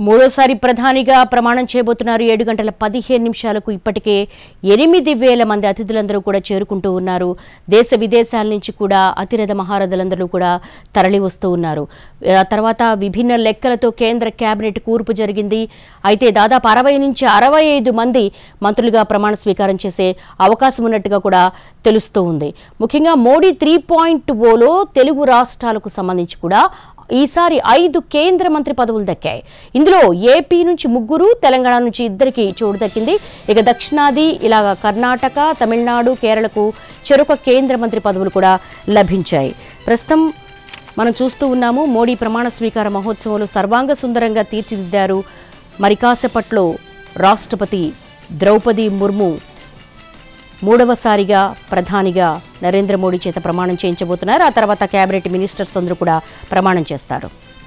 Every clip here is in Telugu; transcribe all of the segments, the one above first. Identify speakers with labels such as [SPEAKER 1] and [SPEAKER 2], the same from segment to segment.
[SPEAKER 1] మూడోసారి ప్రధానిగా ప్రమాణం చేయబోతున్నారు ఏడు గంటల పదిహేను నిమిషాలకు ఇప్పటికే ఎనిమిది వేల మంది అతిథులందరూ కూడా చేరుకుంటూ ఉన్నారు దేశ విదేశాల నుంచి కూడా అతిరథ మహారథులందరూ కూడా తరలి వస్తూ ఉన్నారు ఆ తర్వాత విభిన్న లెక్కలతో కేంద్ర కేబినెట్ కూర్పు జరిగింది అయితే దాదాపు అరవై నుంచి అరవై ఐదు మంది మంత్రులుగా ప్రమాణ స్వీకారం చేసే అవకాశం ఉన్నట్టుగా కూడా తెలుస్తూ ఉంది ముఖ్యంగా మోడీ త్రీ పాయింట్ ఓలో తెలుగు రాష్ట్రాలకు సంబంధించి కూడా ఈసారి ఐదు కేంద్ర మంత్రి పదవులు దక్కాయి ఇందులో ఏపీ నుంచి ముగ్గురు తెలంగాణ నుంచి ఇద్దరికి చోటు దక్కింది ఇక దక్షిణాది ఇలాగ కర్ణాటక తమిళనాడు కేరళకు చెరొక కేంద్ర మంత్రి పదవులు కూడా లభించాయి ప్రస్తుతం మనం చూస్తూ ఉన్నాము మోడీ ప్రమాణ స్వీకార మహోత్సవంలో సర్వాంగ సుందరంగా తీర్చిదిద్దారు మరి కాసేపట్లో రాష్ట్రపతి ద్రౌపది ముర్ము మూడవసారిగా ప్రధానిగా నరేంద్ర మోడీ చేత ప్రమాణం చేయించబోతున్నారు ఆ తర్వాత కేబినెట్ మినిస్టర్స్ అందరూ కూడా ప్రమాణం చేస్తారు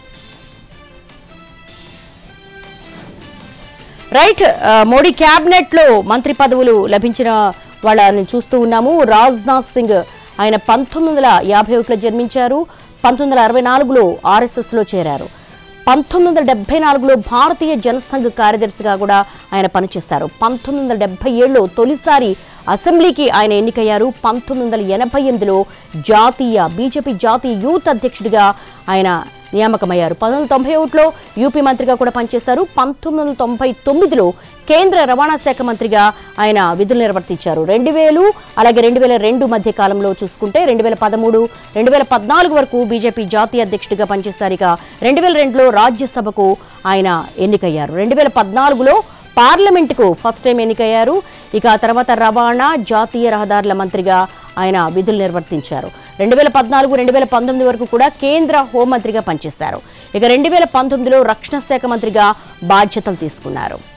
[SPEAKER 1] రైట్ ఆ, మోడీ క్యాబినెట్ లో మంత్రి పదవులు లభించిన వాళ్ళని చూస్తూ ఉన్నాము రాజ్నాథ్ సింగ్ ఆయన పంతొమ్మిది వందల యాభై ఒకటిలో జన్మించారు పంతొమ్మిది వందల అరవై నాలుగులో ఆర్ఎస్ఎస్ లో చేరారు పంతొమ్మిది వందల డెబ్బై నాలుగులో భారతీయ జనసంఘ్ కార్యదర్శిగా కూడా ఆయన పనిచేశారు పంతొమ్మిది వందల డెబ్బై ఏడులో తొలిసారి అసెంబ్లీకి ఆయన ఎన్నికయ్యారు పంతొమ్మిది వందల ఎనభై ఎనిమిదిలో జాతీయ బీజేపీ జాతీయ యూత్ అధ్యక్షుడిగా ఆయన నియామకమయ్యారు పంతొమ్మిది వందల తొంభై ఒకటిలో యూపీ మంత్రిగా కూడా పనిచేశారు పంతొమ్మిది వందల తొంభై తొమ్మిదిలో కేంద్ర రవాణా శాఖ మంత్రిగా ఆయన విధులు నిర్వర్తించారు రెండు వేలు అలాగే రెండు వేల రెండు మధ్య కాలంలో చూసుకుంటే రెండు వేల పదమూడు రెండు వేల పద్నాలుగు వరకు బీజేపీ జాతీయ అధ్యక్షుడిగా పనిచేశారు ఇక రెండు వేల రెండులో రాజ్యసభకు ఆయన ఎన్నికయ్యారు రెండు వేల పద్నాలుగులో పార్లమెంటుకు ఫస్ట్ టైం ఎన్నికయ్యారు ఇక ఆ తర్వాత రవాణా జాతీయ రహదారుల మంత్రిగా ఆయన విధులు నిర్వర్తించారు రెండు వేల పద్నాలుగు రెండు వేల పంతొమ్మిది వరకు కూడా కేంద్ర హోంమంత్రిగా పనిచేశారు ఇక రెండు వేల పంతొమ్మిదిలో రక్షణ శాఖ మంత్రిగా బాధ్యతలు తీసుకున్నారు